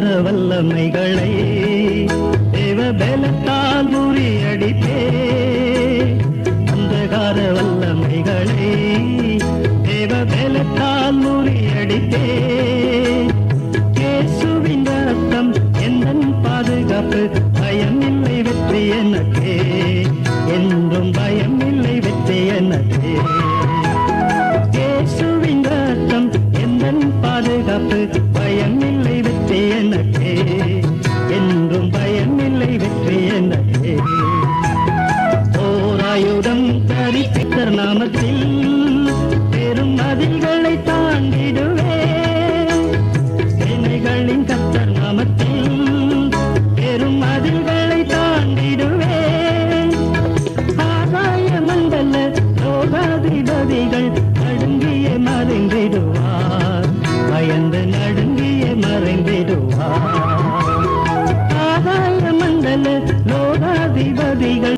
வல்லமைகளை தேவ பலத்தால் முறியடிப்பே அந்தகார வல்லமைகளை தேவ பலத்தால் முறியடிப்பே இயேசுவின் ரத்தம் எந்தன் பாதுகாப்பு பயம் இல்லை வெற்றி எனக்கே என்றும் பயம் இல்லை வெற்றி எனக்கே இயேசுவின் ரத்தம் எந்தன் பாதுகாப்பு பயம் இல்லை வெற்றி எனக்கே என்றும் பயம் இல்லை வெற்றி எனக்கே ஓராயுதம் தரிப்பித்தர் நாமத்தில் பெரும் மதில்களை தாண்டிடுவே சேனைகளின் கத்தர் நாமத்தில் பெரும் மதில்களை தாண்டிடுவே ஆகாய மண்டல லோகாதிபதிகள் நடுங்கிய மறைந்திடுவார் பயந்து நடுங்கிய மறைந்திடுவார் ஆகாய மண்டல லோகாதிபதிகள்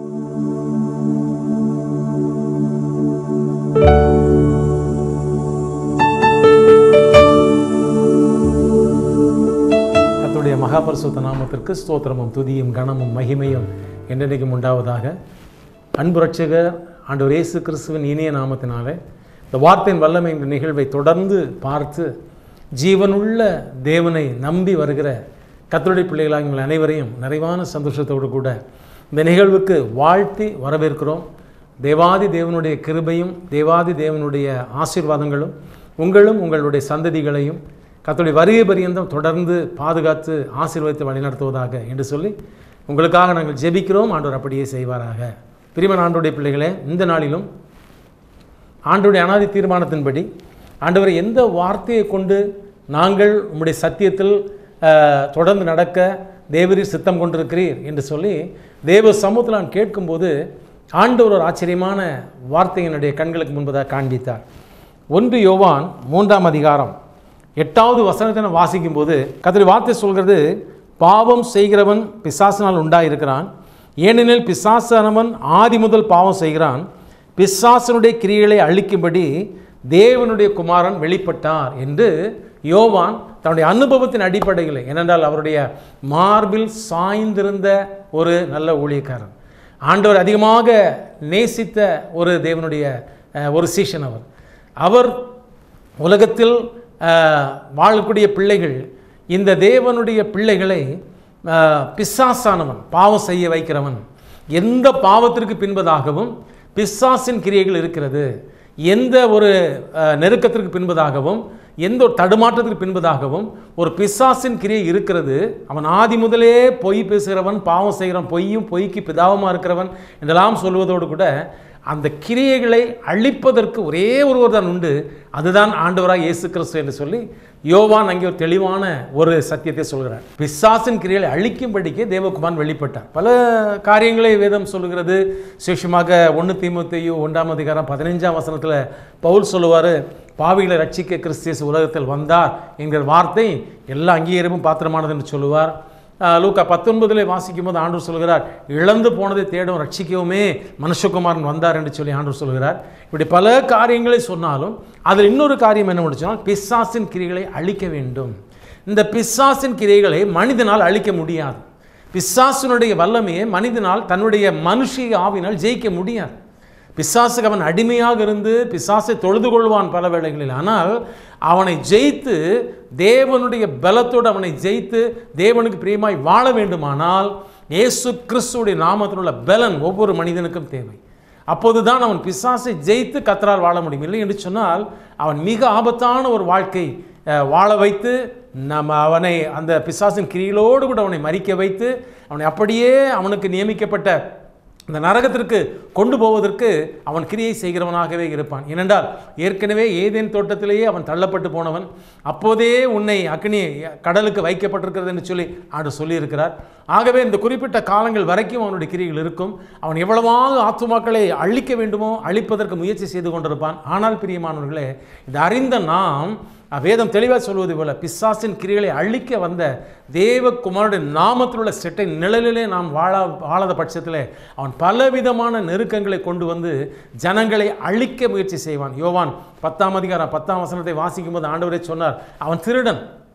கர்த்தருடைய மகாபரிசுத்த நாமத்திற்கு ஸ்தோத்திரமும் துதியும் கனமும் மகிமையும் என்றென்றைக்கும் உண்டாவதாக அன்பு ரட்சகர் ஆண்டவர் இயேசு கிறிஸ்துவின் இனிய நாமத்தினாலே இந்த வார்த்தையின் வல்லமை என்ற நிகழ்வை தொடர்ந்து பார்த்து ஜீவனுள்ள தேவனை நம்பி வருகிற கர்த்தருடைய பிள்ளைகளாக எங்கள் அனைவரையும் நிறைவான சந்தோஷத்தோடு கூட இந்த நிகழ்வுக்கு வாழ்த்தி வரவேற்கிறோம் தேவாதி தேவனுடைய கிருபையும் தேவாதி தேவனுடைய ஆசீர்வாதங்களும் உங்களும் உங்களுடைய சந்ததிகளையும் கர்த்தருடைய வருகை பரியந்தம் தொடர்ந்து பாதுகாத்து ஆசீர்வதித்து வழிநடத்துவதாக என்று சொல்லி உங்களுக்காக நாங்கள் ஜெபிக்கிறோம் ஆண்டவர் அப்படியே செய்வாராக பிரிமன் ஆண்டுடைய பிள்ளைகளே இந்த நாளிலும் ஆண்டுடைய அனாதி தீர்மானத்தின்படி ஆண்டவரை எந்த வார்த்தையை கொண்டு நாங்கள் உம்முடைய சத்தியத்தில் அஹ், தொடர்ந்து நடக்க தேவரீர் சித்தம் கொண்டிருக்கிறீர் என்று சொல்லி தேவ சமூகத்தில் நான் கேட்கும்போது ஆண்டவர் ஒரு ஆச்சரியமான வார்த்தை என்னுடைய கண்களுக்கு முன்பதாக காண்பித்தார் ஒன்று யோவான் மூன்றாம் அதிகாரம் எட்டாவது வசனத்தை நான் வாசிக்கும்போது கத்திரி வார்த்தை சொல்கிறது பாவம் செய்கிறவன் பிசாசினால் உண்டாயிருக்கிறான் ஏனெனில் பிசாசானவன் ஆதி முதல் பாவம் செய்கிறான் பிசாசனுடைய கிரியைகளை அழிக்கும்படி தேவனுடைய குமாரன் வெளிப்பட்டார் என்று யோவான் தன்னுடைய அனுபவத்தின் அடிப்படையில் ஏனென்றால் அவருடைய மார்பில் சாய்ந்திருந்த ஒரு நல்ல ஊழியக்காரன் ஆண்டவர் அதிகமாக நேசித்த ஒரு தேவனுடைய அஹ், ஒரு சீஷன் அவர் அவர் உலகத்தில் அஹ், வாழக்கூடிய பிள்ளைகள் இந்த தேவனுடைய பிள்ளைகளை அஹ், பிசாசானவன் பாவம் செய்ய வைக்கிறவன் எந்த பாவத்திற்கு பின்பதாகவும் பிசாசின் கிரியைகள் இருக்கிறது எந்த ஒரு அஹ், நெருக்கத்திற்கு பின்பதாகவும் எந்த ஒரு தடுமாற்றத்திற்கு பின்பதாகவும் ஒரு பிசாசின் கிரியை இருக்கிறது அவன் ஆதி முதலே பொய் பேசுகிறவன் பாவம் செய்கிறவன் பொய்யும் பொய்க்கு பிதாவமாக இருக்கிறவன் என்றெல்லாம் சொல்வதோடு கூட அந்த கிரியைகளை அழிப்பதற்கு ஒரே ஒருவர் தான் உண்டு அதுதான் ஆண்டவராக இயேசு கிறிஸ்து என்று சொல்லி யோவான் அங்கே ஒரு தெளிவான ஒரு சத்தியத்தை சொல்கிறார் பிசாசின் கிரியைகளை அழிக்கும்படிக்கே தேவகுமான் வெளிப்பட்டார் பல காரியங்களை வேதம் சொல்லுகிறது விசேஷமாக ஒன்று தீமத்தையோ ஒன்றாம் அதிகாரம் பதினைஞ்சாம் வசனத்தில் பவுல் சொல்லுவார் பாவிகளை ரட்சிக்க கிறிஸ்தியஸ் உலகத்தில் வந்தார் என்கிற வார்த்தை எல்லா அங்கீகாரமும் பாத்திரமானது என்று சொல்லுவார் ஆஹ் லூக்கா பத்தொன்பதிலே வாசிக்கும் போது ஆண்டவர் சொல்கிறார் இழந்து போனதை தேடும் ரட்சிக்கவுமே மனுஷகுமாரன் வந்தார் என்று சொல்லி ஆண்டவர் சொல்கிறார் இப்படி பல காரியங்களை சொன்னாலும் அதில் இன்னொரு காரியம் என்ன சொன்னால் பிசாசின் கிரிகளை அழிக்க வேண்டும் இந்த பிசாசின் கிரியைகளை மனிதனால் அழிக்க முடியாது பிசாசினுடைய வல்லமையை மனிதனால் தன்னுடைய மனுஷிய ஆவினால் ஜெயிக்க முடியாது பிசாசுக்கு அவன் அடிமையாக இருந்து பிசாசை தொழுது கொள்வான் பல வேளைகளில் ஆனால் அவனை ஜெயித்து தேவனுடைய பலத்தோடு அவனை ஜெயித்து தேவனுக்கு பிரியமாய் வாழ வேண்டுமானால் இயேசு கிறிஸ்துவுடைய நாமத்தில் உள்ள பலன் ஒவ்வொரு மனிதனுக்கும் தேவை அப்போதுதான் அவன் பிசாசை ஜெயித்து கத்தரால் வாழ முடியும் இல்லை என்று சொன்னால் அவன் மிக ஆபத்தான ஒரு வாழ்க்கை அஹ், வாழ வைத்து நம்ம அவனை அந்த பிசாசின் கிரியிலோடு கூட அவனை மறிக்க வைத்து அவனை அப்படியே அவனுக்கு நியமிக்கப்பட்ட இந்த நரகத்திற்கு கொண்டு போவதற்கு அவன் கிரியை செய்கிறவனாகவே இருப்பான் ஏனென்றால் ஏற்கனவே ஏதேன் தோட்டத்திலேயே அவன் தள்ளப்பட்டு போனவன் அப்போதே உன்னை அக்னி கடலுக்கு வைக்கப்பட்டிருக்கிறது என்று சொல்லி ஆண்டு சொல்லியிருக்கிறார் ஆகவே இந்த குறிப்பிட்ட காலங்கள் வரைக்கும் அவனுடைய கிரிகள் இருக்கும் அவன் எவ்வளவாக ஆத்துமாக்களை அழிக்க வேண்டுமோ அழிப்பதற்கு முயற்சி செய்து கொண்டிருப்பான் ஆனால் பிரியமானவர்களே இது அறிந்த நாம் வேதம் தெளிவாக சொல்வது போல பிசாசின் கிரிகளை அழிக்க வந்த தேவகுமாருடைய நாமத்தில் உள்ள செட்டை நிழலிலே நாம் வாழ வாழாத பட்சத்தில் அவன் பலவிதமான நெருக்கங்களை கொண்டு வந்து ஜனங்களை அழிக்க முயற்சி செய்வான் யோவான் பத்தாம் அதிகாரம் பத்தாம் வசனத்தை வாசிக்கும் போது ஆண்டவரே சொன்னார் அவன் திருடன்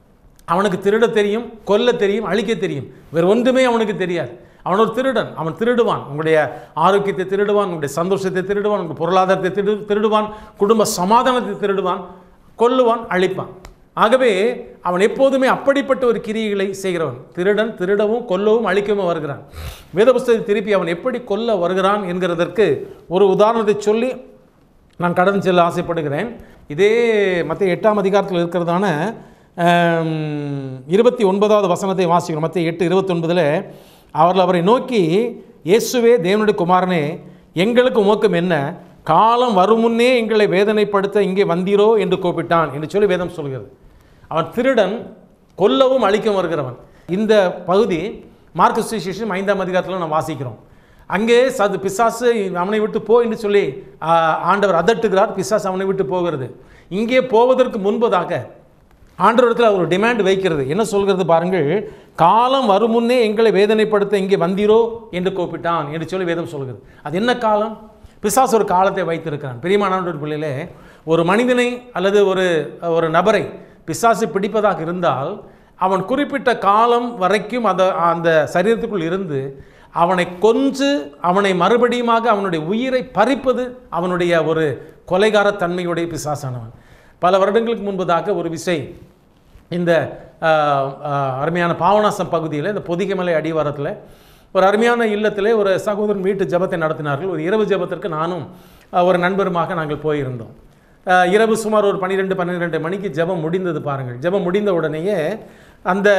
அவனுக்கு திருட தெரியும் கொல்ல தெரியும் அழிக்க தெரியும் வேறு ஒன்றுமே அவனுக்கு தெரியாது அவன் ஒரு திருடன் அவன் திருடுவான் உங்களுடைய ஆரோக்கியத்தை திருடுவான் உங்களுடைய சந்தோஷத்தை திருடுவான் உங்களுடைய பொருளாதாரத்தை திரு திருடுவான் குடும்ப சமாதானத்தை திருடுவான் கொல்லுவான் அழிப்பான் ஆகவே அவன் எப்போதுமே அப்படிப்பட்ட ஒரு கிரியைகளை செய்கிறவன் திருடன் திருடவும் கொல்லவும் அழிக்கவும் வருகிறான் வேத புஸ்தகத்தை திருப்பி அவன் எப்படி கொல்ல வருகிறான் என்கிறதற்கு ஒரு உதாரணத்தை சொல்லி நான் கடன் செல்ல ஆசைப்படுகிறேன் இதே மற்ற எட்டாம் அதிகாரத்தில் இருக்கிறதான இருபத்தி ஒன்பதாவது வசனத்தை வாசிக்கிறோம் மற்ற எட்டு இருபத்தொன்பதில் அவர்கள் அவரை நோக்கி இயேசுவே தேவனுடைய குமாரனே எங்களுக்கு உமக்கும் என்ன காலம் வரும் முன்னே எங்களை வேதனைப்படுத்த இங்கே வந்தீரோ என்று கூப்பிட்டான் என்று சொல்லி வேதம் சொல்கிறது அவன் திருடன் கொல்லவும் அழிக்கவும் வருகிறவன் இந்த பகுதி மார்க் சுவிசேஷம் ஐந்தாம் அதிகாரத்தில் நாம் வாசிக்கிறோம் அங்கே சது பிசாசு அவனை விட்டு போ என்று சொல்லி ஆ, ஆண்டவர் அதட்டுகிறார் பிசாசு அவனை விட்டு போகிறது இங்கே போவதற்கு முன்பதாக ஆண்டவரிடத்தில் அவர் ஒரு டிமாண்ட் வைக்கிறது என்ன சொல்கிறது பாருங்கள் காலம் வரும் முன்னே எங்களை வேதனைப்படுத்த இங்கே வந்தீரோ என்று கூப்பிட்டான் என்று சொல்லி வேதம் சொல்கிறது அது என்ன காலம் பிசாசு ஒரு காலத்தை வைத்திருக்கிறான் பெரியமானவர் பிள்ளையிலே ஒரு மனிதனை அல்லது ஒரு ஒரு நபரை பிசாசு பிடிப்பதாக இருந்தால் அவன் குறிப்பிட்ட காலம் வரைக்கும் அந்த அந்த சரீரத்துக்குள் இருந்து அவனை கொன்று அவனை மறுபடியுமாக அவனுடைய உயிரை பறிப்பது அவனுடைய ஒரு கொலைகார தன்மையுடைய பிசாசானவன் பல வருடங்களுக்கு முன்பதாக ஒரு விசை இந்த ஆஹ், ஆஹ், அருமையான பாவனாசம் பகுதியில் இந்த பொதிகைமலை அடிவாரத்தில் ஒரு அருமையான இல்லத்திலே ஒரு சகோதரன் வீட்டு ஜெபத்தை நடத்தினார்கள் ஒரு இரவு ஜெபத்திற்கு நானும் ஆஹ், ஒரு நண்பருமாக நாங்கள் போயிருந்தோம் ஆஹ், இரவு சுமார் ஒரு பன்னிரெண்டு பன்னிரெண்டு மணிக்கு ஜெபம் முடிந்தது பாருங்கள் ஜெபம் முடிந்த உடனேயே அந்த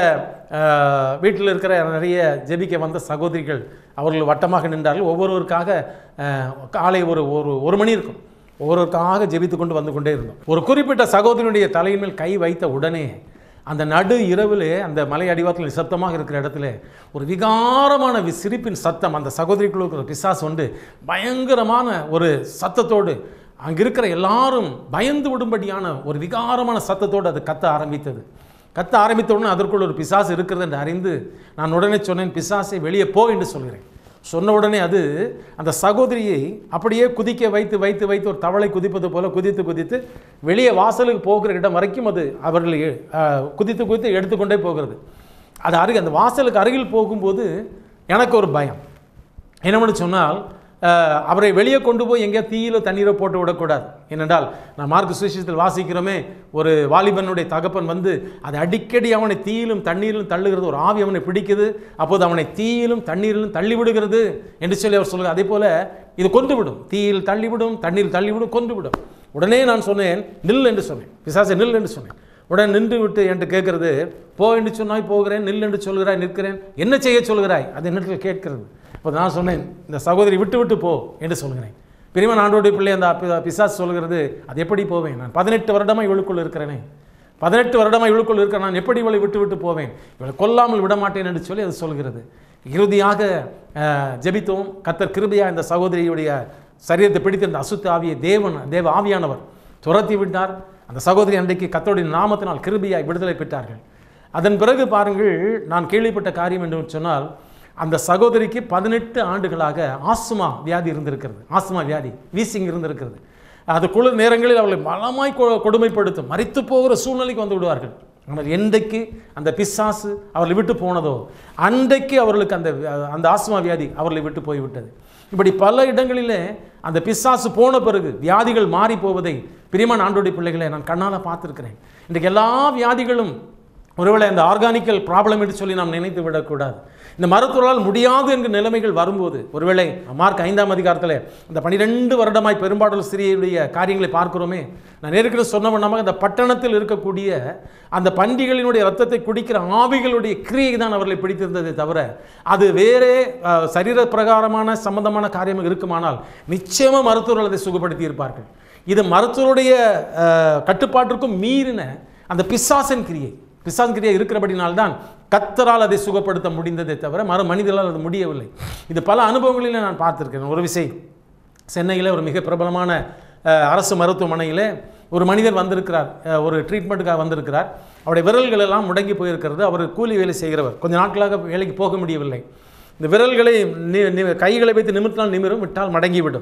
ஆஹ், வீட்டில் இருக்கிற நிறைய ஜெபிக்க வந்த சகோதரிகள் அவர்கள் வட்டமாக நின்றார்கள் ஒவ்வொருவருக்காக ஆஹ், காலை ஒரு ஒரு ஒரு மணி இருக்கும் ஒவ்வொருவருக்காக ஜெபித்து கொண்டு வந்து கொண்டே இருந்தோம் ஒரு குறிப்பிட்ட சகோதரனுடைய தலையின் மேல் கை வைத்த உடனே அந்த நடு இரவிலே அந்த மலை அடிவாரத்தில் நிசப்தமாக இருக்கிற இடத்துல ஒரு விகாரமான வி- சிரிப்பின் சத்தம் அந்த சகோதரிக்குள்ள இருக்கிற பிசாசு வந்து பயங்கரமான ஒரு சத்தத்தோடு அங்கே இருக்கிற எல்லாரும் பயந்து விடும்படியான ஒரு விகாரமான சத்தத்தோடு அது கத்த ஆரம்பித்தது கத்த ஆரம்பித்த உடனே அதற்குள் ஒரு பிசாசு இருக்கிறது என்று அறிந்து நான் உடனே சொன்னேன் பிசாசை வெளியே போ என்று சொல்கிறேன் சொன்ன உடனே அது அந்த சகோதரியை அப்படியே குதிக்க வைத்து வைத்து வைத்து ஒரு தவளை குதிப்பது போல குதித்து குதித்து வெளியே வாசலுக்கு போகிற இடம் வரைக்கும் அது அவர்களை அஹ், குதித்து குதித்து எடுத்துக்கொண்டே போகிறது அது அருகே அந்த வாசலுக்கு அருகில் போகும்போது எனக்கு ஒரு பயம் என்னவென்னு சொன்னால் அஹ், அவரை வெளியே கொண்டு போய் எங்கேயா தீயில தண்ணீரை போட்டு விடக்கூடாது ஏனென்றால் நான் மார்க் சுவிசேஷத்தில் வாசிக்கிறோமே ஒரு வாலிபனுடைய தகப்பன் வந்து அது அடிக்கடி அவனை தீயிலும் தண்ணீரிலும் தள்ளுகிறது ஒரு ஆவி அவனை பிடிக்குது அப்போது அவனை தீயிலும் தண்ணீரிலும் தள்ளி விடுகிறது என்று சொல்லி அவர் சொல்கிறார் அதே போல இது கொண்டு விடும் தீயில் தள்ளிவிடும் தண்ணீர் தள்ளிவிடும் கொண்டு விடும் உடனே நான் சொன்னேன் நில் என்று சொன்னேன் பிசாசை நில் என்று சொன்னேன் உடனே நின்று விட்டு என்கிட்ட கேட்கறது போ என்று சொன்னாய் போகிறேன் நில் என்று சொல்கிறாய் நிற்கிறேன் என்ன செய்ய சொல்கிறாய் அது என்னிடத்தில் கேட்கிறது அப்போ நான் சொன்னேன் இந்த சகோதரி விட்டு விட்டு போ என்று சொல்கிறேன் பெரியவன் ஆண்டோடைய பிள்ளை அந்த பி- பிசாசு சொல்கிறது அது எப்படி போவேன் நான் பதினெட்டு வருடமா இவளுக்குள் இருக்கிறேனே பதினெட்டு வருடமா இவளுக்குள் இருக்கிற நான் எப்படி இவளை விட்டு விட்டு போவேன் இவளை கொல்லாமல் விட மாட்டேன் என்று சொல்லி அது சொல்கிறது இறுதியாக அஹ், ஜெபித்தோம் கத்தர் கிருபையா இந்த சகோதரியுடைய சரீரத்தை பிடித்திருந்த அசுத்த ஆவியை தேவன் தேவ ஆவியானவர் துரத்தி விட்டார் அந்த சகோதரி அன்றைக்கு கத்தருடைய நாமத்தினால் கிருபையாய் விடுதலை பெற்றார்கள் அதன் பிறகு பாருங்கள் நான் கேள்விப்பட்ட காரியம் என்று சொன்னால் அந்த சகோதரிக்கு பதினெட்டு ஆண்டுகளாக ஆஸ்துமா வியாதி இருந்திருக்கிறது ஆஸ்துமா வியாதி வீசிங் இருந்திருக்கிறது அது குளிர் நேரங்களில் அவர்களை பலமாய் கொ- கொடுமைப்படுத்தும் மறித்து போகிற சூழ்நிலைக்கு வந்து விடுவார்கள் ஆனால் என்றைக்கு அந்த பிசாசு அவர்களை விட்டு போனதோ அன்றைக்கு அவர்களுக்கு அந்த அந்த ஆஸ்துமா வியாதி அவர்களை விட்டு போய்விட்டது இப்படி பல இடங்களிலே அந்த பிசாசு போன பிறகு வியாதிகள் மாறி போவதை பிரியமான ஆண்டோடைய பிள்ளைகளை நான் கண்ணால் பார்த்துருக்கிறேன் இன்றைக்கு எல்லா வியாதிகளும் ஒருவேளை அந்த ஆர்கானிக்கல் ப்ராப்ளம் என்று சொல்லி நாம் நினைத்து விடக்கூடாது இந்த மருத்துவரால் முடியாது என்கிற நிலைமைகள் வரும்போது ஒருவேளை மார்க் ஐந்தாம் அதிகாரத்தில் இந்த பனிரெண்டு வருடமாய் பெரும்பாடல் சிறியுடைய காரியங்களை பார்க்கிறோமே நான் ஏற்கனவே சொன்ன வண்ணமாக அந்த பட்டணத்தில் இருக்கக்கூடிய அந்த பண்டிகளினுடைய ரத்தத்தை குடிக்கிற ஆவிகளுடைய கிரியை தான் அவர்களை பிடித்திருந்ததே தவிர அது வேறே அஹ், சரீர பிரகாரமான சம்பந்தமான காரியம் இருக்குமானால் நிச்சயமாக மருத்துவர்கள் அதை சுகப்படுத்தி இருப்பார்கள் இது மருத்துவருடைய அஹ், கட்டுப்பாட்டிற்கும் மீறின அந்த பிசாசன் கிரியை பிசாசன் கிரியை இருக்கிறபடினால்தான் கத்தரால் அதை சுகப்படுத்த முடிந்ததே தவிர மறு மனிதர்களால் அது முடியவில்லை இது பல அனுபவங்களில் நான் பார்த்திருக்கேன் ஒரு விசை சென்னையில் ஒரு மிக பிரபலமான அஹ், அரசு மருத்துவமனையில் ஒரு மனிதர் வந்திருக்கிறார் அஹ், ஒரு ட்ரீட்மெண்ட்டுக்காக வந்திருக்கிறார் அவருடைய விரல்கள் எல்லாம் முடங்கி போயிருக்கிறது அவர் கூலி வேலை செய்கிறவர் கொஞ்ச நாட்களாக வேலைக்கு போக முடியவில்லை இந்த விரல்களை நி- நி- கைகளை வைத்து நிமிர்த்தினால் நிமிரும் விட்டால் மடங்கிவிடும்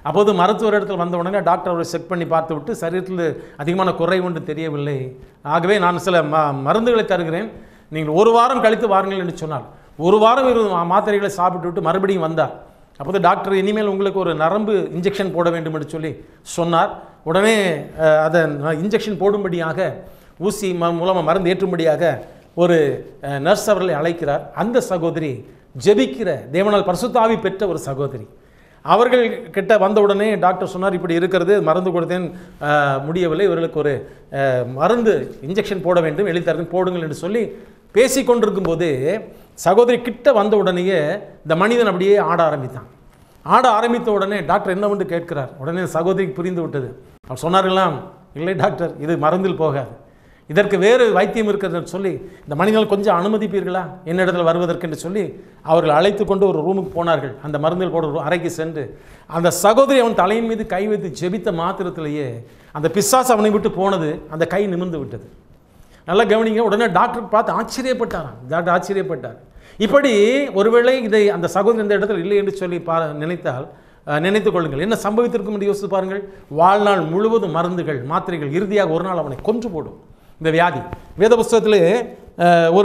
அப்போது மருத்துவர் இடத்துல வந்த உடனே டாக்டர் அவரை செக் பண்ணி பார்த்து விட்டு சரீரத்தில் அதிகமான குறை ஒன்று தெரியவில்லை ஆகவே நான் சில ம மருந்துகளை தருகிறேன் நீங்கள் ஒரு வாரம் கழித்து வாருங்கள் என்று சொன்னார் ஒரு வாரம் இரு மாத்திரைகளை சாப்பிட்டு விட்டு மறுபடியும் வந்தார் அப்போது டாக்டர் இனிமேல் உங்களுக்கு ஒரு நரம்பு இன்ஜெக்ஷன் போட வேண்டும் என்று சொல்லி சொன்னார் உடனே அஹ், அதை இன்ஜெக்ஷன் போடும்படியாக ஊசி ம மூலமாக மருந்து ஏற்றும்படியாக ஒரு அஹ், நர்ஸ் அவர்களை அழைக்கிறார் அந்த சகோதரி ஜெபிக்கிற தேவனால் பரிசுத்தாவி பெற்ற ஒரு சகோதரி அவர்கள் கிட்ட வந்த உடனே டாக்டர் சொன்னார் இப்படி இருக்கிறது மருந்து கொடுத்தேன் அஹ், முடியவில்லை இவர்களுக்கு ஒரு அஹ், மருந்து இன்ஜெக்ஷன் போட வேண்டும் எழுதித்தரேன் போடுங்கள் என்று சொல்லி பேசி கொண்டிருக்கும் போது சகோதரி கிட்ட வந்த உடனேயே இந்த மனிதன் அப்படியே ஆட ஆரம்பித்தான் ஆட ஆரம்பித்த உடனே டாக்டர் என்னவென்று கேட்கிறார் உடனே சகோதரிக்கு புரிந்து விட்டது அவர் சொன்னார்களாம் இல்லை டாக்டர் இது மருந்தில் போகாது இதற்கு வேறு வைத்தியம் இருக்கிறதுன்னு சொல்லி இந்த மனிதர்கள் கொஞ்சம் அனுமதிப்பீர்களா என்னிடத்தில் வருவதற்கு என்று சொல்லி அவர்கள் அழைத்து கொண்டு ஒரு ரூமுக்கு போனார்கள் அந்த மருந்தில் போட ஒரு அறைக்கு சென்று அந்த சகோதரி அவன் தலையின் மீது கை வைத்து ஜெபித்த மாத்திரத்திலேயே அந்த பிசாசு அவனை விட்டு போனது அந்த கை நிமிர்ந்து விட்டது நல்லா கவனிங்க உடனே டாக்டர் பார்த்து ஆச்சரியப்பட்டாராம் டாக்டர் ஆச்சரியப்பட்டார் இப்படி ஒருவேளை இதை அந்த சகோதரி இந்த இடத்துல இல்லை என்று சொல்லி பா நினைத்தால் அஹ், நினைத்துக் கொள்ளுங்கள் என்ன சம்பவித்திருக்கும் என்று யோசித்து பாருங்கள் வாழ்நாள் முழுவதும் மருந்துகள் மாத்திரைகள் இறுதியாக ஒரு நாள் அவனை கொன்று போடும் இந்த வியாதி வேத புஸ்தகத்திலே அஹ், ஒரு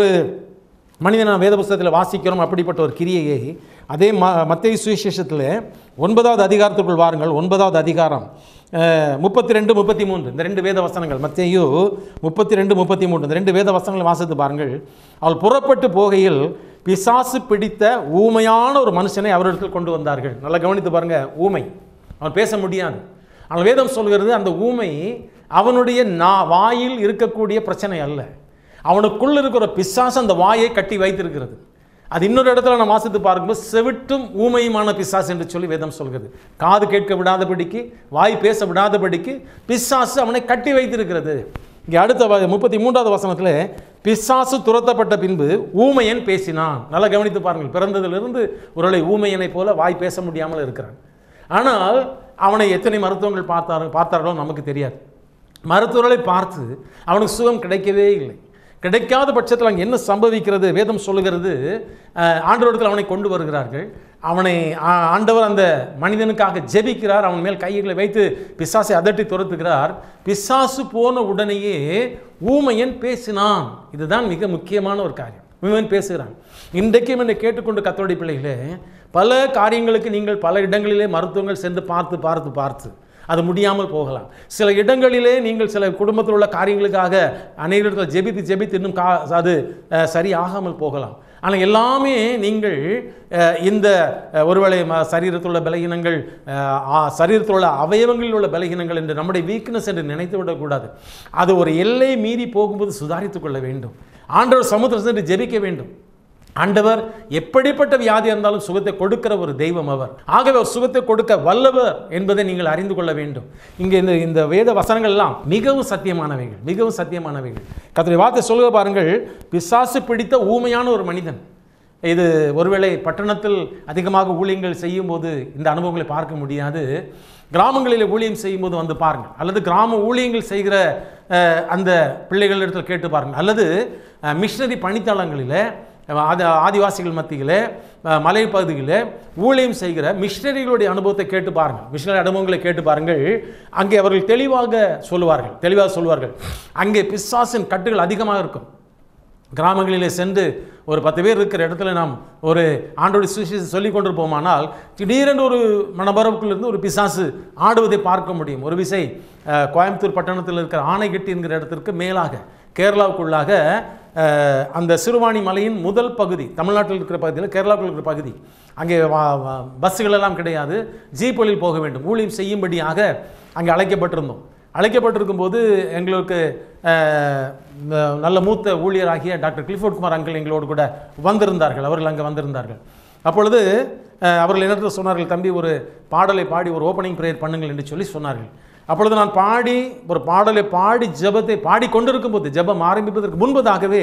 மனிதன் வேத புஸ்தகத்தில் வாசிக்கிறோம் அப்படிப்பட்ட ஒரு கிரியையை அதே ம மத்திய சுவிசேஷத்தில் ஒன்பதாவது அதிகாரத்துக்குள் வாருங்கள் ஒன்பதாவது அதிகாரம் முப்பத்தி ரெண்டு முப்பத்தி மூன்று இந்த ரெண்டு வேத வசனங்கள் மத்தேயு முப்பத்தி ரெண்டு முப்பத்தி மூன்று இந்த ரெண்டு வேத வசனங்களை வாசித்து பாருங்கள் அவள் புறப்பட்டு போகையில் பிசாசு பிடித்த ஊமையான ஒரு மனுஷனை அவரிடத்தில் கொண்டு வந்தார்கள் நல்லா கவனித்து பாருங்க ஊமை அவன் பேச முடியாது ஆனால் வேதம் சொல்கிறது அந்த ஊமை அவனுடைய நா வாயில் இருக்கக்கூடிய பிரச்சனை அல்ல அவனுக்குள்ள இருக்கிற பிசாசு அந்த வாயை கட்டி வைத்திருக்கிறது அது இன்னொரு இடத்துல நான் வாசித்து பார்க்கும்போது செவிட்டும் ஊமையுமான பிசாசு என்று சொல்லி வேதம் சொல்கிறது காது கேட்க விடாதபடிக்கு வாய் பேச விடாதபடிக்கு பிசாசு அவனை கட்டி வைத்திருக்கிறது இங்கே அடுத்த வ- முப்பத்தி மூன்றாவது வசனத்தில் பிசாசு துரத்தப்பட்ட பின்பு ஊமையன் பேசினான் நல்லா கவனித்து பாருங்கள் பிறந்ததிலிருந்து ஒருவேளை ஊமையனைப் போல வாய் பேச முடியாமல் இருக்கிறான் ஆனால் அவனை எத்தனை மருத்துவங்கள் பார்த்தாரோ பார்த்தார்களோ நமக்கு தெரியாது மருத்துவர்களை பார்த்து அவனுக்கு சுகம் கிடைக்கவே இல்லை கிடைக்காத பட்சத்தில் அங்கே என்ன சம்பவிக்கிறது வேதம் சொல்லுகிறது அஹ், ஆண்டவரிடத்தில் அவனை கொண்டு வருகிறார்கள் அவனை ஆ- ஆண்டவர் அந்த மனிதனுக்காக ஜெபிக்கிறார் அவன் மேல் கைகளை வைத்து பிசாசை அதட்டி துரத்துகிறார் பிசாசு போன உடனேயே ஊமையன் பேசினான் இதுதான் மிக முக்கியமான ஒரு காரியம் ஊமையன் பேசுகிறான் இன்றைக்கும் என்னை கேட்டுக்கொண்டு கத்தோடைய பிள்ளைகளே பல காரியங்களுக்கு நீங்கள் பல இடங்களிலே மருத்துவங்கள் சென்று பார்த்து பார்த்து பார்த்து அது முடியாமல் போகலாம் சில இடங்களிலே நீங்கள் சில குடும்பத்தில் உள்ள காரியங்களுக்காக அநேகத்தில் ஜெபித்து ஜெபித்து இன்னும் கா அது அஹ், சரி ஆகாமல் போகலாம் ஆனால் எல்லாமே நீங்கள் அஹ், இந்த அஹ், ஒருவேளை ம- சரீரத்தில் உள்ள பலகீனங்கள் அஹ், ஆ- சரீரத்தில் உள்ள அவயவங்களில் உள்ள பலகீனங்கள் என்று நம்முடைய வீக்னஸ் என்று நினைத்து விடக்கூடாது அது ஒரு எல்லை மீறி போகும்போது சுதாரித்துக் கொள்ள வேண்டும் ஆண்டவர் சமுத்திரம் சென்று ஜெபிக்க வேண்டும் ஆண்டவர் எப்படிப்பட்ட வியாதி இருந்தாலும் சுகத்தை கொடுக்கிற ஒரு தெய்வம் அவர் ஆகவே அவர் சுகத்தை கொடுக்க வல்லவர் என்பதை நீங்கள் அறிந்து கொள்ள வேண்டும் இங்கே இந்த இந்த வேத வசனங்கள் எல்லாம் மிகவும் சத்தியமானவைகள் மிகவும் சத்தியமானவைகள் கத்திரி வார்த்தை சொல்லுக பாருங்கள் பிசாசு பிடித்த ஊமையான ஒரு மனிதன் இது ஒருவேளை பட்டணத்தில் அதிகமாக ஊழியங்கள் செய்யும்போது இந்த அனுபவங்களை பார்க்க முடியாது கிராமங்களில் ஊழியம் செய்யும்போது வந்து பாருங்கள் அல்லது கிராம ஊழியங்கள் செய்கிற அஹ், அந்த பிள்ளைகளிடத்தில் கேட்டு பாருங்கள் அல்லது மிஷினரி பணித்தளங்களில் ஆதி ஆதிவாசிகள் மத்தியில் மலை பகுதியில் ஊழியம் செய்கிற மிஷினரிகளுடைய அனுபவத்தை கேட்டு பாருங்கள் மிஷினரி அனுபவங்களை கேட்டு பாருங்கள் அங்கே அவர்கள் தெளிவாக சொல்லுவார்கள் தெளிவாக சொல்லுவார்கள் அங்கே பிசாசின் கட்டுகள் அதிகமாக இருக்கும் கிராமங்களிலே சென்று ஒரு பத்து பேர் இருக்கிற இடத்துல நாம் ஒரு ஆண்டோட சுவிசேஷம் சொல்லி கொண்டிருப்போமானால் திடீரென்று ஒரு மனபரப்புக்குள்ளிருந்து ஒரு பிசாசு ஆடுவதை பார்க்க முடியும் ஒரு விசை அஹ், கோயம்புத்தூர் பட்டணத்தில் இருக்கிற ஆனைகட்டி என்கிற இடத்திற்கு மேலாக கேரளாவுக்குள்ளாக அஹ், அந்த சிறுவாணி மலையின் முதல் பகுதி தமிழ்நாட்டில் இருக்கிற பகுதியில் கேரளாவுக்குள் இருக்கிற பகுதி அங்கே வா- வா- பஸ்ஸுகள் எல்லாம் கிடையாது ஜீப்புகளில் போக வேண்டும் ஊழியம் செய்யும்படியாக அங்கே அழைக்கப்பட்டிருந்தோம் அழைக்கப்பட்டிருக்கும் போது எங்களுக்கு அஹ், ந- நல்ல மூத்த ஊழியராகிய டாக்டர் கிளிஃபோர்ட் குமார் அங்கிள் எங்களோடு கூட வந்திருந்தார்கள் அவர்கள் அங்கே வந்திருந்தார்கள் அப்பொழுது அஹ், அவர்கள் என்னிடத்தில் சொன்னார்கள் தம்பி ஒரு பாடலை பாடி ஒரு ஓப்பனிங் ப்ரேயர் பண்ணுங்கள் என்று சொல்லி சொன்னார்கள் அப்பொழுது நான் பாடி ஒரு பாடலை பாடி ஜெபத்தை பாடி கொண்டிருக்கும் போது ஜெபம் ஆரம்பிப்பதற்கு முன்பதாகவே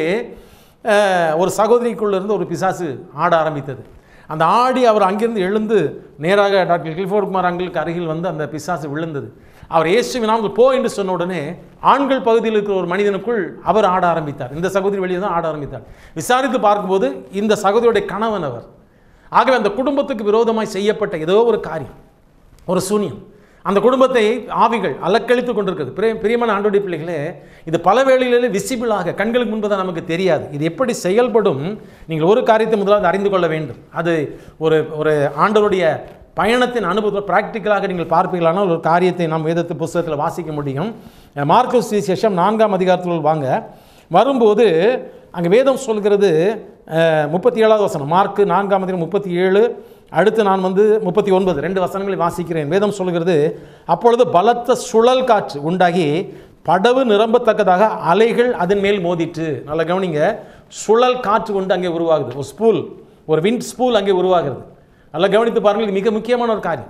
அஹ், ஒரு சகோதரிக்குள்ள இருந்து ஒரு பிசாசு ஆட ஆரம்பித்தது அந்த ஆடி அவர் அங்கிருந்து எழுந்து நேராக டாக்டர் கில்ஃபோர்ட் குமார் அங்கிளுக்கு அருகில் வந்து அந்த பிசாசு விழுந்தது அவர் இயேசுவின் நாமத்தில் போ என்று சொன்ன உடனே ஆண்கள் பகுதியில் இருக்கிற ஒரு மனிதனுக்குள் அவர் ஆட ஆரம்பித்தார் இந்த சகோதரி வெளியே தான் ஆட ஆரம்பித்தார் விசாரித்து பார்க்கும்போது இந்த சகோதரியுடைய கணவன் அவர் ஆகவே அந்த குடும்பத்துக்கு விரோதமாய் செய்யப்பட்ட ஏதோ ஒரு காரியம் ஒரு சூனியம் அந்த குடும்பத்தை ஆவிகள் அலக்கழித்து கொண்டிருக்கிறது பிரிய பிரியமான ஆண்டோடைய பிள்ளைகளே இது பல வேளைகளிலே விசிபிளாக கண்களுக்கு முன்பதாக நமக்கு தெரியாது இது எப்படி செயல்படும் நீங்கள் ஒரு காரியத்தை முதலாவது அறிந்து கொள்ள வேண்டும் அது ஒரு ஒரு ஆண்டவருடைய பயணத்தின் அனுபவத்தில் ப்ராக்டிக்கலாக நீங்கள் பார்ப்பீர்களானால் ஒரு காரியத்தை நாம் வேதத்து புஸ்தகத்தில் வாசிக்க முடியும் மார்க்கு சுவிசேஷம் நான்காம் அதிகாரத்தில் வாங்க வரும்போது அங்கே வேதம் சொல்கிறது முப்பத்தி ஏழாவது வசனம் மார்க்கு நான்காம் அதிகாரம் முப்பத்தி ஏழு அடுத்து நான் வந்து முப்பத்தி ஒன்பது ரெண்டு வசனங்களை வாசிக்கிறேன் வேதம் சொல்கிறது அப்பொழுது பலத்த சுழல் காற்று உண்டாகி படவு நிரம்பத்தக்கதாக அலைகள் அதன் மேல் மோதிற்று நல்லா கவனிங்க சுழல் காற்று கொண்டு அங்கே உருவாகுது ஒரு ஸ்பூல் ஒரு விண்ட் ஸ்பூல் அங்கே உருவாகிறது நல்லா கவனித்து பாருங்கள் இது மிக முக்கியமான ஒரு காரியம்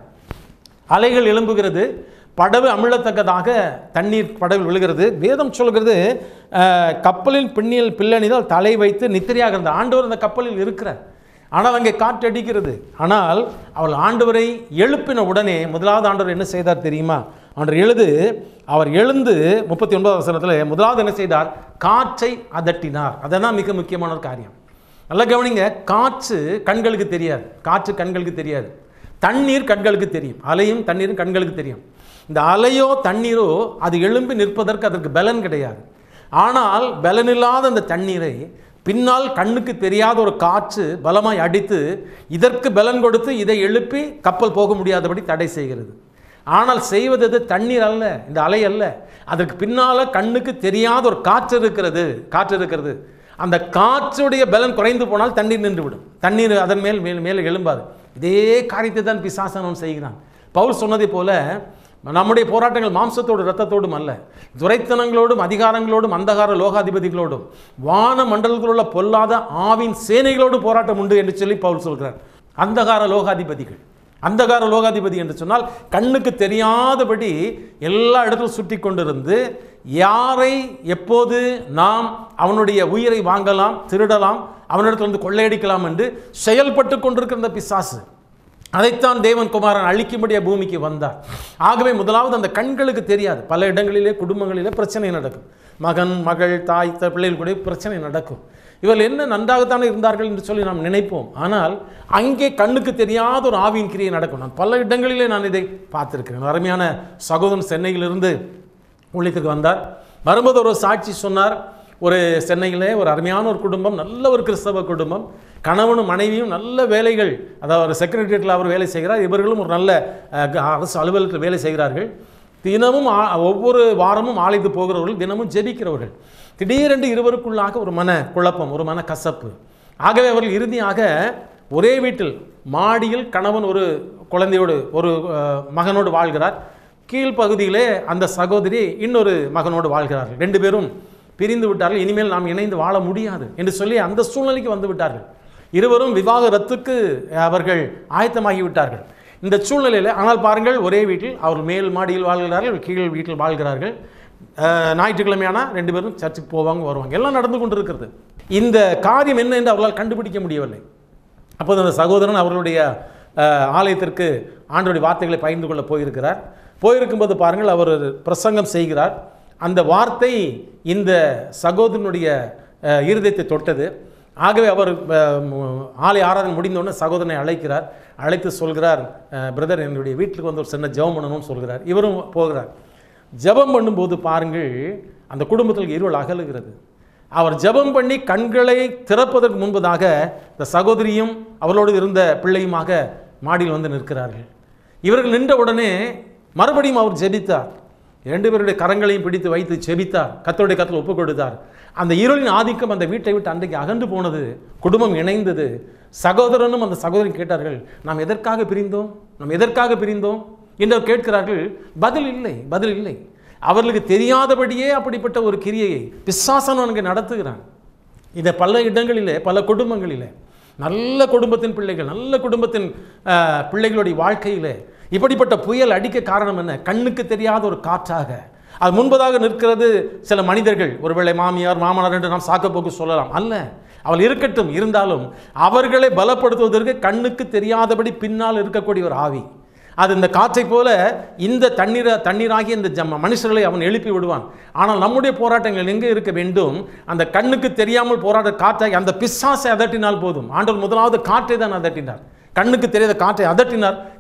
அலைகள் எழும்புகிறது படவு அமிழத்தக்கதாக தண்ணீர் படவில் விழுகிறது வேதம் சொல்கிறது அஹ், கப்பலின் பின்னியல் பிள்ளணிதால் தலை வைத்து நித்திரையாக இருந்த ஆண்டவர் அந்த கப்பலில் இருக்கிறார் ஆனால் அங்கே காற்று அடிக்கிறது ஆனால் அவள் ஆண்டவரை எழுப்பின உடனே முதலாவது ஆண்டவர் என்ன செய்தார் தெரியுமா ஆண்டவர் எழுது அவர் எழுந்து முப்பத்தி ஒன்பதாம் வசனத்தில் முதலாவது என்ன செய்தார் காற்றை அதட்டினார் அதுதான் மிக முக்கியமான ஒரு காரியம் நல்லா கவனிங்க காற்று கண்களுக்கு தெரியாது காற்று கண்களுக்கு தெரியாது தண்ணீர் கண்களுக்கு தெரியும் அலையும் தண்ணீரும் கண்களுக்கு தெரியும் இந்த அலையோ தண்ணீரோ அது எழும்பி நிற்பதற்கு அதற்கு பலன் கிடையாது ஆனால் பலனில்லாத அந்த தண்ணீரை பின்னால் கண்ணுக்கு தெரியாத ஒரு காற்று பலமாய் அடித்து இதற்கு பலன் கொடுத்து இதை எழுப்பி கப்பல் போக முடியாதபடி தடை செய்கிறது ஆனால் செய்வது எது தண்ணீர் அல்ல இந்த அலை அல்ல அதற்கு பின்னால கண்ணுக்கு தெரியாத ஒரு காற்று இருக்கிறது காற்று இருக்கிறது அந்த காற்றுடைய பலன் குறைந்து போனால் தண்ணீர் நின்றுவிடும் தண்ணீர் அதன் மேல் மேல் மேலே எழும்பாது இதே காரியத்தை தான் பிசாசனம் செய்கிறான் பவுல் சொன்னதைப் போல நம்முடைய போராட்டங்கள் மாம்சத்தோடு இரத்தத்தோடும் அல்ல துரைத்தனங்களோடும் அதிகாரங்களோடும் அந்தகார லோகாதிபதிகளோடும் வான மண்டலத்தில் உள்ள பொல்லாத ஆவின் சேனைகளோடும் போராட்டம் உண்டு என்று சொல்லி பவுல் சொல்கிறார் அந்தகார லோகாதிபதிகள் அந்தகார லோகாதிபதி என்று சொன்னால் கண்ணுக்கு தெரியாதபடி எல்லா இடத்திலும் சுற்றி கொண்டிருந்து யாரை எப்போது நாம் அவனுடைய உயிரை வாங்கலாம் திருடலாம் அவனிடத்திலிருந்து கொள்ளையடிக்கலாம் என்று செயல்பட்டு கொண்டிருக்கிற இந்த பிசாசு அதைத்தான் தேவன் குமாரன் அழிக்கும்படிய பூமிக்கு வந்தார் ஆகவே முதலாவது அந்த கண்களுக்கு தெரியாது பல இடங்களிலே குடும்பங்களிலே பிரச்சனை நடக்கும் மகன் மகள் தாய் த- பிள்ளைகள் கூட பிரச்சனை நடக்கும் இவர்கள் என்ன நன்றாகத்தானே இருந்தார்கள் என்று சொல்லி நாம் நினைப்போம் ஆனால் அங்கே கண்ணுக்கு தெரியாத ஒரு ஆவியின் கிரியை நடக்கும் நான் பல இடங்களிலே நான் இதை பார்த்திருக்கிறேன் அருமையான சகோதரன் சென்னையிலிருந்து ஊழியத்துக்கு வந்தார் வரும்போது ஒரு சாட்சி சொன்னார் ஒரு சென்னையிலே ஒரு அருமையான ஒரு குடும்பம் நல்ல ஒரு கிறிஸ்தவ குடும்பம் கணவனும் மனைவியும் நல்ல வேலைகள் அதாவது ஒரு செக்ரட்டரியேட்டில் அவர் வேலை செய்கிறார் இவர்களும் ஒரு நல்ல அஹ், க- அரசு அலுவலகத்தில் வேலை செய்கிறார்கள் தினமும் ஆ- ஒவ்வொரு வாரமும் ஆலைத்து போகிறவர்கள் தினமும் ஜெபிக்கிறவர்கள் திடீரென்று இருவருக்குள்ளாக ஒரு மன குழப்பம் ஒரு மன கசப்பு ஆகவே அவர்கள் இறுதியாக ஒரே வீட்டில் மாடியில் கணவன் ஒரு குழந்தையோடு ஒரு அஹ், மகனோடு வாழ்கிறார் கீழ்ப்பகுதியிலே அந்த சகோதரி இன்னொரு மகனோடு வாழ்கிறார்கள் ரெண்டு பேரும் பிரிந்து விட்டார்கள் இனிமேல் நாம் இணைந்து வாழ முடியாது என்று சொல்லி அந்த சூழ்நிலைக்கு வந்து விட்டார்கள் இருவரும் விவாகரத்துக்கு அவர்கள் ஆயத்தமாகி விட்டார்கள் இந்த சூழ்நிலையில் ஆனால் பாருங்கள் ஒரே வீட்டில் அவர்கள் மேல் மாடியில் வாழ்கிறார்கள் கீழ் வீட்டில் வாழ்கிறார்கள் அஹ், ஞாயிற்றுக்கிழமையானா ரெண்டு பேரும் சர்ச்சுக்கு போவாங்க வருவாங்க எல்லாம் நடந்து கொண்டிருக்கிறது இந்த காரியம் என்ன என்று அவர்களால் கண்டுபிடிக்க முடியவில்லை அப்போது அந்த சகோதரன் அவர்களுடைய அஹ், ஆலயத்திற்கு ஆண்டோடைய வார்த்தைகளை பகிர்ந்து கொள்ள போயிருக்கிறார் போயிருக்கும்போது பாருங்கள் அவர் ஒரு பிரசங்கம் செய்கிறார் அந்த வார்த்தை இந்த சகோதரனுடைய அஹ், இருதயத்தை தொட்டது ஆகவே அவர் அஹ், மு- ஆலய ஆராதனை முடிந்தவுடனே சகோதரனை அழைக்கிறார் அழைத்து சொல்கிறார் பிரதர் என்னுடைய வீட்டுக்கு வந்து ஒரு சின்ன ஜெபம் பண்ணணும்னு சொல்கிறார் இவரும் போகிறார் ஜெபம் பண்ணும்போது பாருங்கள் அந்த குடும்பத்தில் இருள் அகலுகிறது அவர் ஜெபம் பண்ணி கண்களை திறப்பதற்கு முன்பதாக இந்த சகோதரியும் அவளோடு இருந்த பிள்ளையுமாக மாடியில் வந்து நிற்கிறார்கள் இவர்கள் நின்ற உடனே மறுபடியும் அவர் ஜெபித்தார் இரண்டு பேருடைய கரங்களையும் பிடித்து வைத்து ஜெபித்தார் கத்தருடைய கத்தில் ஒப்புக் கொடுத்தார் அந்த இருளின் ஆதிக்கம் அந்த வீட்டை விட்டு அன்றைக்கு அகன்று போனது குடும்பம் இணைந்தது சகோதரனும் அந்த சகோதரன் கேட்டார்கள் நாம் எதற்காக பிரிந்தோம் நாம் எதற்காக பிரிந்தோம் என்று அவர் கேட்கிறார்கள் பதில் இல்லை பதில் இல்லை அவர்களுக்கு தெரியாதபடியே அப்படிப்பட்ட ஒரு கிரியையை பிசாசன் அங்கே நடத்துகிறான் இதை பல இடங்களிலே பல குடும்பங்களிலே நல்ல குடும்பத்தின் பிள்ளைகள் நல்ல குடும்பத்தின் அஹ், பிள்ளைகளுடைய வாழ்க்கையிலே இப்படிப்பட்ட புயல் அடிக்க காரணம் என்ன கண்ணுக்கு தெரியாத ஒரு காற்றாக அது முன்பதாக நிற்கிறது சில மனிதர்கள் ஒருவேளை மாமியார் மாமனார் என்று நாம் சாக்கப்போக்கு சொல்லலாம் அல்ல அவள் இருக்கட்டும் இருந்தாலும் அவர்களை பலப்படுத்துவதற்கு கண்ணுக்கு தெரியாதபடி பின்னால் இருக்கக்கூடிய ஒரு ஆவி அது இந்த காற்றைப் போல இந்த தண்ணீர தண்ணீராகி இந்த ஜம்ம மனுஷர்களை அவன் எழுப்பி விடுவான் ஆனால் நம்முடைய போராட்டங்கள் எங்கே இருக்க வேண்டும் அந்த கண்ணுக்கு தெரியாமல் போராட்ட காற்றை அந்த பிசாசை அதட்டினால் போதும் ஆண்டவர் முதலாவது காற்றை தான் அதட்டினார் கண்ணுக்கு தெரியாத காற்றை அதட்டினார்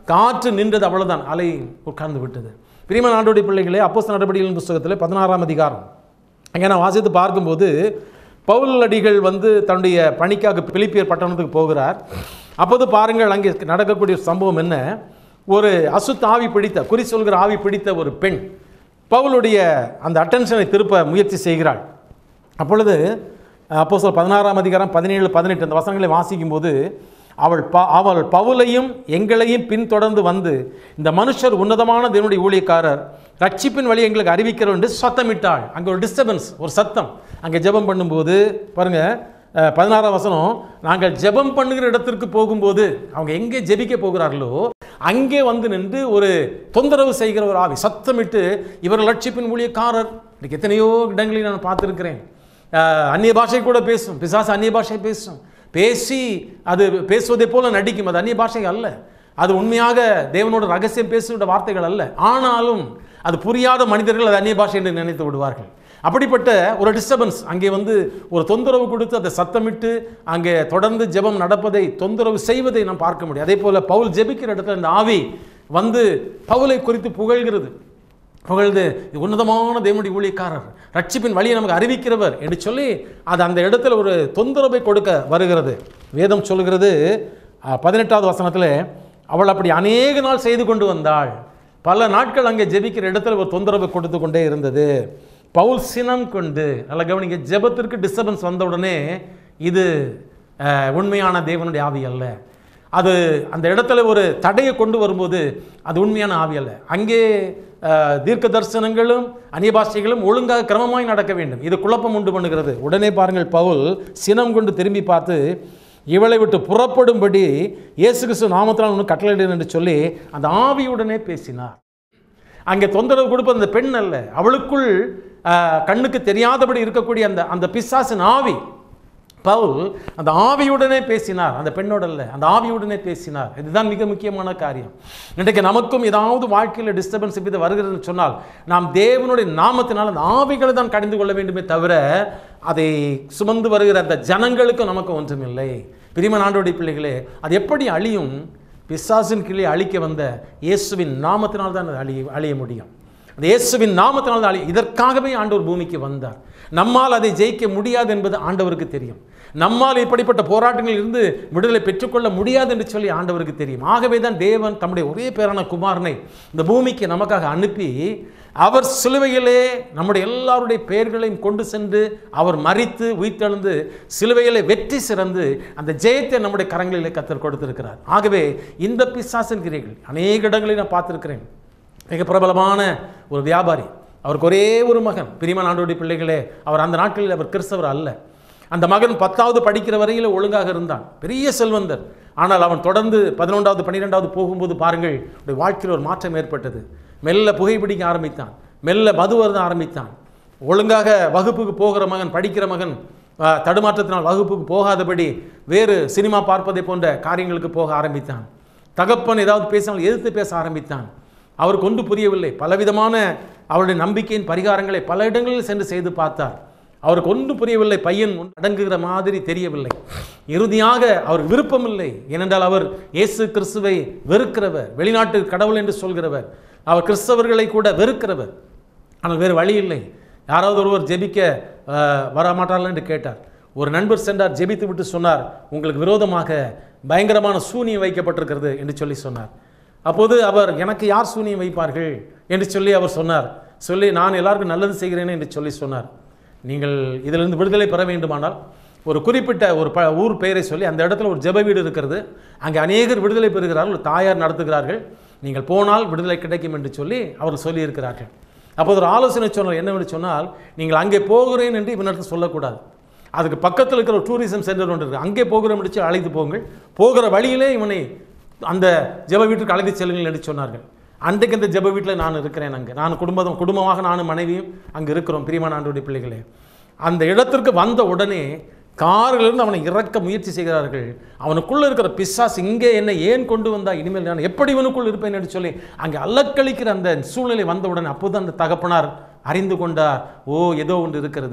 காற்று நின்றது அவ்வளவுதான் அலை உட்கார்ந்து விட்டது பிரியமான ஆண்டோடைய பிள்ளைகளே அப்போஸ் நடவடிக்கைகளின் புஸ்தகத்தில் பதினாறாம் அதிகாரம் அங்கே நான் வாசித்து பார்க்கும்போது பவுல் அடிகள் வந்து தன்னுடைய பணிக்காக பிலிப்பியர் பட்டணத்துக்கு போகிறார் அப்போது பாருங்கள் அங்கே நடக்கக்கூடிய சம்பவம் என்ன ஒரு அசுத்த ஆவி பிடித்த குறி சொல்கிற ஆவி பிடித்த ஒரு பெண் பவுலுடைய அந்த அட்டென்ஷனை திருப்ப முயற்சி செய்கிறாள் அப்பொழுது அப்போ சொல் பதினாறாம் அதிகாரம் பதினேழு பதினெட்டு அந்த வசனங்களை வாசிக்கும்போது அவள் ப அவள் பவுலையும் எங்களையும் பின்தொடர்ந்து வந்து இந்த மனுஷர் உன்னதமான தேவனுடைய ஊழியக்காரர் ரட்சிப்பின் வழி எங்களுக்கு அறிவிக்கிறோம் என்று சத்தமிட்டாள் அங்கே ஒரு டிஸ்டர்பன்ஸ் ஒரு சத்தம் அங்கே ஜெபம் பண்ணும்போது பாருங்க அஹ், பதினாறாம் வசனம் நாங்கள் ஜெபம் பண்ணுகிற இடத்திற்கு போகும்போது அவங்க எங்கே ஜெபிக்க போகிறார்களோ அங்கே வந்து நின்று ஒரு தொந்தரவு செய்கிற ஒரு ஆவி சத்தமிட்டு இவர் லட்சிப்பின் ஊழியக்காரர் இன்னைக்கு எத்தனையோ இடங்களில் நான் பார்த்துருக்கிறேன் அஹ், அந்நிய பாஷை கூட பேசும் பிசாசு அந்நிய பாஷை பேசும் பேசி அது பேசுவதை போல நடிக்கும் அது அந்நிய பாஷை அல்ல அது உண்மையாக தேவனோட ரகசியம் பேசுகிற வார்த்தைகள் அல்ல ஆனாலும் அது புரியாத மனிதர்கள் அது அந்நிய பாஷை என்று நினைத்து விடுவார்கள் அப்படிப்பட்ட ஒரு டிஸ்டர்பன்ஸ் அங்கே வந்து ஒரு தொந்தரவு கொடுத்து அதை சத்தமிட்டு அங்கே தொடர்ந்து ஜெபம் நடப்பதை தொந்தரவு செய்வதை நாம் பார்க்க முடியும் அதே போல பவுல் ஜெபிக்கிற இடத்துல இந்த ஆவி வந்து பவுலை குறித்து புகழ்கிறது புகழ்ந்து இது உன்னதமான தேவனுடைய ஊழியக்காரர் ரட்சிப்பின் வழியை நமக்கு அறிவிக்கிறவர் என்று சொல்லி அது அந்த இடத்துல ஒரு தொந்தரவை கொடுக்க வருகிறது வேதம் சொல்கிறது அஹ், பதினெட்டாவது வசனத்தில் அவள் அப்படி அநேக நாள் செய்து கொண்டு வந்தாள் பல நாட்கள் அங்கே ஜெபிக்கிற இடத்துல ஒரு தொந்தரவை கொடுத்து கொண்டே இருந்தது பவுல் சினம் கொண்டு நல்ல கவனிங்க ஜெபத்திற்கு டிஸ்டர்பன்ஸ் வந்த உடனே இது அஹ், உண்மையான தேவனுடைய ஆவி அல்ல அது அந்த இடத்துல ஒரு தடையை கொண்டு வரும்போது அது உண்மையான ஆவி அல்ல அங்கே அஹ், தீர்க்க தரிசனங்களும் அந்நிய பாஷைகளும் ஒழுங்காக கிரமமாய் நடக்க வேண்டும் இது குழப்பம் உண்டு பண்ணுகிறது உடனே பாருங்கள் பவுல் சினம் கொண்டு திரும்பி பார்த்து இவளை விட்டு புறப்படும்படி இயேசு கிறிஸ்து நாமத்தினால் ஒன்று கட்டளையிடு என்று சொல்லி அந்த ஆவியுடனே பேசினார் அங்கே தொந்தரவு கொடுப்பது அந்த பெண் அல்ல அவளுக்குள் ஆஹ், கண்ணுக்கு தெரியாதபடி இருக்கக்கூடிய அந்த அந்த பிசாசின் ஆவி பவுல் அந்த ஆவியுடனே பேசினார் அந்த பெண்ணோட அல்ல அந்த ஆவியுடனே பேசினார் இதுதான் மிக முக்கியமான காரியம் இன்றைக்கு நமக்கும் ஏதாவது வாழ்க்கையில் டிஸ்டர்பன்ஸ் இப்படி வருகிறதுன்னு சொன்னால் நாம் தேவனுடைய நாமத்தினால் அந்த ஆவிகளை தான் கடிந்து கொள்ள வேண்டுமே தவிர அதை சுமந்து வருகிற அந்த ஜனங்களுக்கு நமக்கு ஒன்றுமில்லை பிரிமன் ஆண்டோடைய பிள்ளைகளே அது எப்படி அழியும் பிசாசின் கீழே அழிக்க வந்த இயேசுவின் நாமத்தினால் தான் அது அழிய அழிய முடியும் அந்த இயேசுவின் நாமத்தினால் தான் அழிய இதற்காகவே ஆண்டவர் பூமிக்கு வந்தார் நம்மால் அதை ஜெயிக்க முடியாது என்பது ஆண்டவருக்கு தெரியும் நம்மால் இப்படிப்பட்ட போராட்டங்களில் இருந்து விடுதலை பெற்றுக்கொள்ள முடியாது என்று சொல்லி ஆண்டவருக்கு தெரியும் ஆகவே தான் தேவன் தம்முடைய ஒரே பேரான குமாரனை இந்த பூமிக்கு நமக்காக அனுப்பி அவர் சிலுவையிலே நம்முடைய எல்லாருடைய பெயர்களையும் கொண்டு சென்று அவர் மறித்து உயிர்த்தெழுந்து சிலுவையிலே வெற்றி சிறந்து அந்த ஜெயத்தை நம்முடைய கரங்களிலே கத்தர் கொடுத்திருக்கிறார் ஆகவே இந்த பிசாசின் கிரைகள் அநேக இடங்களில் நான் பார்த்திருக்கிறேன் மிக பிரபலமான ஒரு வியாபாரி அவருக்கு ஒரே ஒரு மகன் பிரிமன் ஆண்டோடைய பிள்ளைகளே அவர் அந்த நாட்களில் அவர் கிறிஸ்தவர் அல்ல அந்த மகன் பத்தாவது படிக்கிற வரையில் ஒழுங்காக இருந்தான் பெரிய செல்வந்தர் ஆனால் அவன் தொடர்ந்து பதினொன்றாவது பன்னிரெண்டாவது போகும்போது பாருங்கள் அவருடைய வாழ்க்கையில் ஒரு மாற்றம் ஏற்பட்டது மெல்ல புகைப்பிடிக்க ஆரம்பித்தான் மெல்ல மது வருத ஆரம்பித்தான் ஒழுங்காக வகுப்புக்கு போகிற மகன் படிக்கிற மகன் ஆ, தடுமாற்றத்தினால் வகுப்புக்கு போகாதபடி வேறு சினிமா பார்ப்பதை போன்ற காரியங்களுக்கு போக ஆரம்பித்தான் தகப்பன் ஏதாவது பேசினால் எதிர்த்து பேச ஆரம்பித்தான் அவருக்கு ஒன்று புரியவில்லை பலவிதமான அவருடைய நம்பிக்கையின் பரிகாரங்களை பல இடங்களில் சென்று செய்து பார்த்தார் அவருக்கு ஒன்று புரியவில்லை பையன் ஒன்று அடங்குகிற மாதிரி தெரியவில்லை இறுதியாக அவர் விருப்பமில்லை ஏனென்றால் அவர் இயேசு கிறிஸ்துவை வெறுக்கிறவர் வெளிநாட்டு கடவுள் என்று சொல்கிறவர் அவர் கிறிஸ்தவர்களை கூட வெறுக்கிறவர் ஆனால் வேறு வழி இல்லை யாராவது ஒருவர் ஜெபிக்க அஹ், வரமாட்டார்கள் என்று கேட்டார் ஒரு நண்பர் சென்றார் ஜெபித்து விட்டு சொன்னார் உங்களுக்கு விரோதமாக பயங்கரமான சூனியம் வைக்கப்பட்டிருக்கிறது என்று சொல்லி சொன்னார் அப்போது அவர் எனக்கு யார் சூனியம் வைப்பார்கள் என்று சொல்லி அவர் சொன்னார் சொல்லி நான் எல்லாருக்கும் நல்லது செய்கிறேன் என்று சொல்லி சொன்னார் நீங்கள் இதிலிருந்து விடுதலை பெற வேண்டுமானால் ஒரு குறிப்பிட்ட ஒரு ப ஊர் பெயரை சொல்லி அந்த இடத்துல ஒரு ஜெப வீடு இருக்கிறது அங்கே அநேகர் விடுதலை பெறுகிறார்கள் ஒரு தாயார் நடத்துகிறார்கள் நீங்கள் போனால் விடுதலை கிடைக்கும் என்று சொல்லி அவர் சொல்லியிருக்கிறார்கள் அப்போது ஒரு ஆலோசனை சொன்னார் என்னவென்று சொன்னால் நீங்கள் அங்கே போகிறேன் என்று இவனிடத்தில் சொல்லக்கூடாது அதுக்கு பக்கத்தில் இருக்கிற ஒரு டூரிசம் சென்டர் ஒன்று இருக்குது அங்கே போகிறோம் என்று சொல்லி அழைத்து போங்கள் போகிற வழியிலே இவனை அந்த ஜெப வீட்டுக்கு அழைத்து செல்லுங்கள் என்று சொன்னார்கள் அன்றைக்கு அந்த ஜெப வீட்டில் நான் இருக்கிறேன் அங்கே நான் குடும்பம் குடும்பமாக நானும் மனைவியும் அங்கே இருக்கிறோம் பிரியமான ஆண்டோடைய பிள்ளைகளே அந்த இடத்திற்கு வந்த உடனே காரிலிருந்து அவனை இறக்க முயற்சி செய்கிறார்கள் அவனுக்குள்ள இருக்கிற பிசாஸ் இங்கே என்னை ஏன் கொண்டு வந்தா இனிமேல் நான் எப்படி இவனுக்குள் இருப்பேன் என்று சொல்லி அங்கே அல்லக்களிக்கிற அந்த சூழ்நிலை வந்த உடனே அப்போது அந்த தகப்பனார் அறிந்து கொண்டார் ஓ ஏதோ ஒன்று இருக்கிறது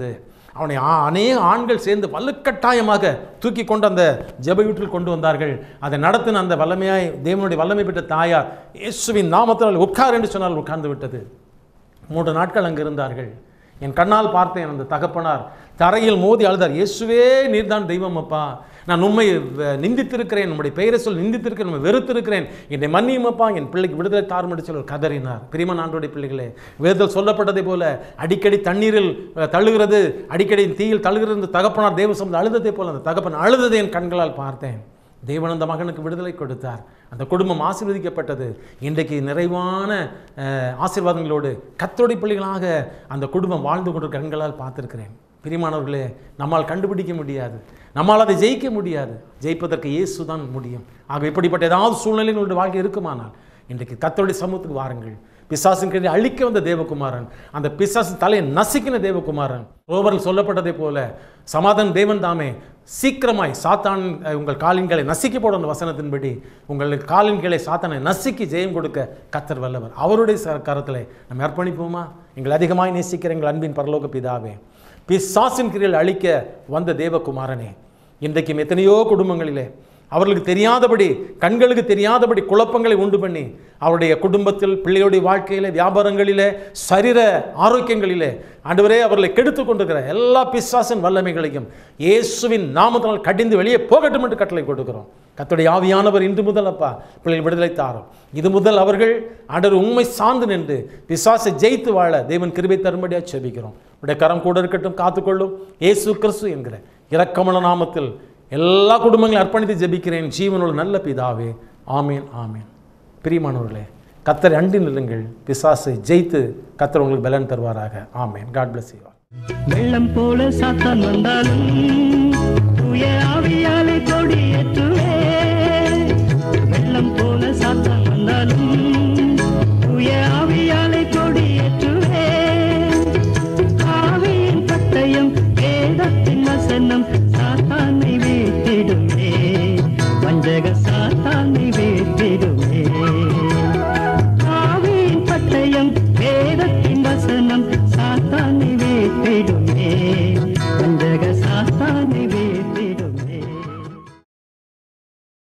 அவனை ஆ- அநேக ஆண்கள் சேர்ந்து வலுக்கட்டாயமாக தூக்கி கொண்டு அந்த ஜெப வீட்டில் கொண்டு வந்தார்கள் அதை நடத்தின அந்த வல்லமையாய் தேவனுடைய வல்லமை பெற்ற தாயார் இயேசுவின் நாமத்தில் உட்கார் என்று சொன்னால் உட்கார்ந்து விட்டது மூன்று நாட்கள் அங்கு இருந்தார்கள் என் கண்ணால் பார்த்தேன் அந்த தகப்பனார் தரையில் மோதி அழுதார் இயேசுவே நீர்தான் தெய்வம் அப்பா நான் உண்மை நிந்தித்திருக்கிறேன் நம்முடைய பெயரை சொல்லி நிந்தித்திருக்கிறேன் உண்மை வெறுத்திருக்கிறேன் என்னை மன்னியும் அப்பா என் பிள்ளைக்கு விடுதலை தாரும் என்று சொல்லி கதறினார் பிரிமன் ஆண்டோடைய பிள்ளைகளே வேதத்தில் சொல்லப்பட்டதை போல அடிக்கடி தண்ணீரில் அஹ், தள்ளுகிறது அடிக்கடி தீயில் தள்ளுகிறது இந்த தகப்பனார் தேவ சம்பந்த அழுததை போல அந்த தகப்பன் அழுததை என் கண்களால் பார்த்தேன் தேவன் அந்த மகனுக்கு விடுதலை கொடுத்தார் அந்த குடும்பம் ஆசீர்வதிக்கப்பட்டது இன்றைக்கு நிறைவான அஹ், ஆசீர்வாதங்களோடு கத்தோடி பிள்ளைகளாக அந்த குடும்பம் வாழ்ந்து கொண்டிருக்க கண்களால் பார்த்துருக்கிறேன் பிரிமானவர்களே நம்மால் கண்டுபிடிக்க முடியாது நம்மால் அதை ஜெயிக்க முடியாது ஜெயிப்பதற்கு இயேசு தான் முடியும் ஆக இப்படிப்பட்ட ஏதாவது சூழ்நிலை உங்களுடைய வாழ்க்கை இருக்குமானால் இன்றைக்கு கத்தோடைய சமூகத்துக்கு வாருங்கள் பிசாசின் கீழே அழிக்க வந்த தேவகுமாரன் அந்த பிசாசின் தலையை நசுக்கின தேவகுமாரன் ரோபரில் சொல்லப்பட்டதை போல சமாதான தேவன் தாமே சீக்கிரமாய் சாத்தான் அஹ், உங்கள் காலின்களை நசுக்கி போட அந்த வசனத்தின்படி உங்கள் காலின்களை சாத்தானை நசுக்கி ஜெயம் கொடுக்க கத்தர் வல்லவர் அவருடைய ச- கரத்திலே நம்ம அர்ப்பணிப்போமா எங்கள் அதிகமாய் நேசிக்கிற எங்கள் அன்பின் பரலோக பிதாவே பிசாசின் கிரியில் அழிக்க வந்த தேவகுமாரனே இன்றைக்கும் எத்தனையோ குடும்பங்களிலே அவர்களுக்கு தெரியாதபடி கண்களுக்கு தெரியாதபடி குழப்பங்களை உண்டு பண்ணி அவருடைய குடும்பத்தில் பிள்ளையுடைய வாழ்க்கையிலே வியாபாரங்களிலே சரீர ஆரோக்கியங்களிலே ஆண்டவரே அவர்களை கெடுத்து கொண்டிருக்கிற எல்லா பிசாசின் வல்லமைகளையும் இயேசுவின் நாமத்தினால் கடிந்து வெளியே போகட்டும் என்று கட்டளை கொடுக்கிறோம் கர்த்தருடைய ஆவியானவர் இன்று முதல் அப்பா பிள்ளைகள் விடுதலை தாரும் இது முதல் அவர்கள் ஆண்டவர் உண்மை சார்ந்து நின்று பிசாசை ஜெயித்து வாழ தேவன் கிருபை தரும்படியாக செபிக்கிறோம் உடைய கரம் கூட இருக்கட்டும் காத்துக்கொள்ளும் இயேசு கிறிஸ்து என்கிற இரக்கமல நாமத்தில் எல்லா குடும்பங்களையும் அர்ப்பணித்து ஜெபிக்கிறேன் ஜீவனுள்ள நல்ல பிதாவே ஆமேன் ஆமேன் பிரியமானவர்களே கத்தரை அண்டி நில்லுங்கள் பிசாசை ஜெயித்து கத்தர் உங்களுக்கு பலன் தருவாராக ஆமேன் காட் bless you all வெள்ளம் போல சாத்தான் வந்தாலும் தூய ஆவியாலே